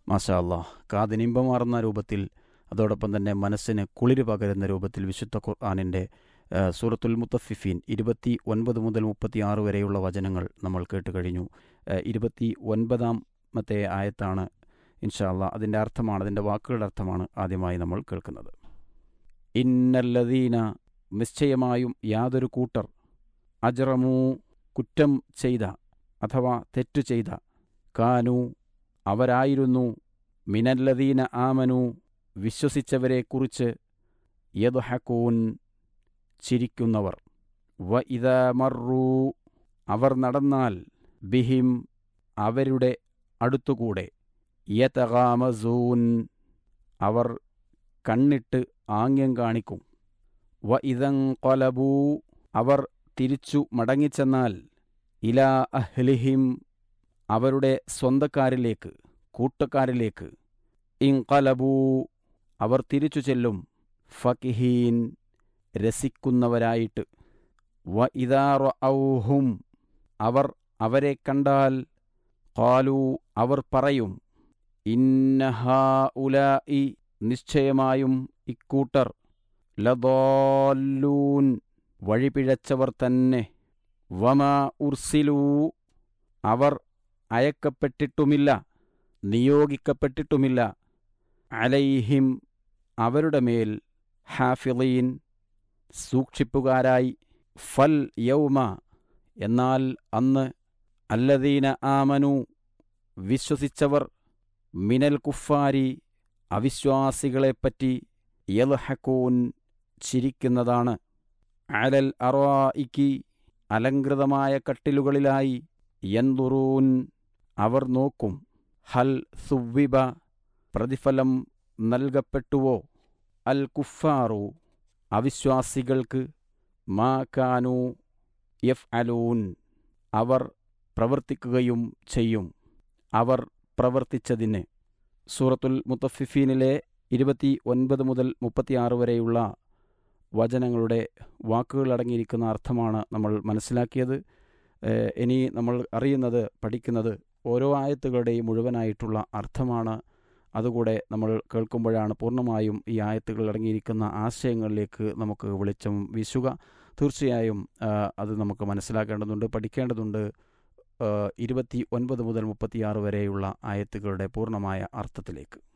മാഷാ അള്ളാഹ് കാതിനിമ്പമാർന്ന രൂപത്തിൽ അതോടൊപ്പം തന്നെ മനസ്സിന് കുളിര് പകരുന്ന രൂപത്തിൽ വിശുദ്ധ ഖുർആാനിൻ്റെ സൂറത്തുൽ മുത്തഫിഫീൻ ഇരുപത്തി ഒൻപത് മുതൽ മുപ്പത്തി ആറ് വരെയുള്ള വചനങ്ങൾ നമ്മൾ കേട്ട് കഴിഞ്ഞു ഏഹ് ഇരുപത്തി ഒൻപതാമത്തെ ആയത്താണ് ഇൻഷാ അള്ളാഹ് അതിൻ്റെ അർത്ഥമാണ് അതിൻ്റെ വാക്കുകളുടെ അർത്ഥമാണ് ആദ്യമായി നമ്മൾ കേൾക്കുന്നത് ഇന്നല്ലദീന നിശ്ചയമായും യാതൊരു കൂട്ടർ അജറമൂ കുറ്റം ചെയ്ത അഥവാ തെറ്റു ചെയ്ത കാനു അവരായിരുന്നു മിനല്ലദീന ആമനു വിശ്വസിച്ചവരെക്കുറിച്ച് യദ്ഹക്കൂൻ ചിരിക്കുന്നവർ വ ഇത മറൂ അവർ നടന്നാൽ ബിഹിം അവരുടെ അടുത്തുകൂടെ യതഗാമസൂൻ അവർ കണ്ണിട്ട് ആംഗ്യം കാണിക്കും വ ഇതം കൊലബൂ അവർ തിരിച്ചു മടങ്ങിച്ചെന്നാൽ ഇലാ അഹ്ലിഹിം അവരുടെ സ്വന്തക്കാരിലേക്ക് കൂട്ടക്കാരിലേക്ക് ഇൻകലബൂ അവർ തിരിച്ചു ചെല്ലും ഫക്കിഹീൻ രസിക്കുന്നവരായിട്ട് വ ഇതാറ ഔഹും അവർ അവരെ കണ്ടാൽ കാലു അവർ പറയും ഇന്നഹ ഉലായി നിശ്ചയമായും ഇക്കൂട്ടർ ലദോല്ലൂൻ വഴിപിഴച്ചവർ തന്നെ വമ ഉർസിലൂ അവർ അയക്കപ്പെട്ടിട്ടുമില്ല നിയോഗിക്കപ്പെട്ടിട്ടുമില്ല അലൈഹിം അവരുടെ മേൽ ഹാഫിളീൻ സൂക്ഷിപ്പുകാരായി ഫൽ യൗമ എന്നാൽ അന്ന് അല്ലദീന ആമനു വിശ്വസിച്ചവർ മിനൽ കുഫാരി അവിശ്വാസികളെപ്പറ്റി യൽഹക്കൂൻ ചിരിക്കുന്നതാണ് അലൽ അറായിക്ക് അലങ്കൃതമായ കട്ടിലുകളിലായി യന്തുറൂൻ അവർ നോക്കും ഹൽ സുവിബ പ്രതിഫലം നൽകപ്പെട്ടുവോ അൽ കുഫാറു അവിശ്വാസികൾക്ക് മാ കാനു യഫ് അലൂൻ അവർ പ്രവർത്തിക്കുകയും ചെയ്യും അവർ പ്രവർത്തിച്ചതിന് സൂറത്തുൽ മുത്തഫിഫീനിലെ ഇരുപത്തി ഒൻപത് മുതൽ മുപ്പത്തിയാറ് വരെയുള്ള വചനങ്ങളുടെ വാക്കുകൾ അടങ്ങിയിരിക്കുന്ന അർത്ഥമാണ് നമ്മൾ മനസ്സിലാക്കിയത് ഏഹ് ഇനി നമ്മൾ അറിയുന്നത് പഠിക്കുന്നത് ഓരോ ആയത്തുകളുടെയും മുഴുവനായിട്ടുള്ള അർത്ഥമാണ് അതുകൂടെ നമ്മൾ കേൾക്കുമ്പോഴാണ് പൂർണ്ണമായും ഈ ആയത്തുകൾ അടങ്ങിയിരിക്കുന്ന ആശയങ്ങളിലേക്ക് നമുക്ക് വെളിച്ചം വീശുക തീർച്ചയായും ആ, അത് നമുക്ക് മനസ്സിലാക്കേണ്ടതുണ്ട് പഠിക്കേണ്ടതുണ്ട് ഇരുപത്തി ഒൻപത് മുതൽ മുപ്പത്തിയാറ് വരെയുള്ള ആയത്തുകളുടെ പൂർണ്ണമായ അർത്ഥത്തിലേക്ക്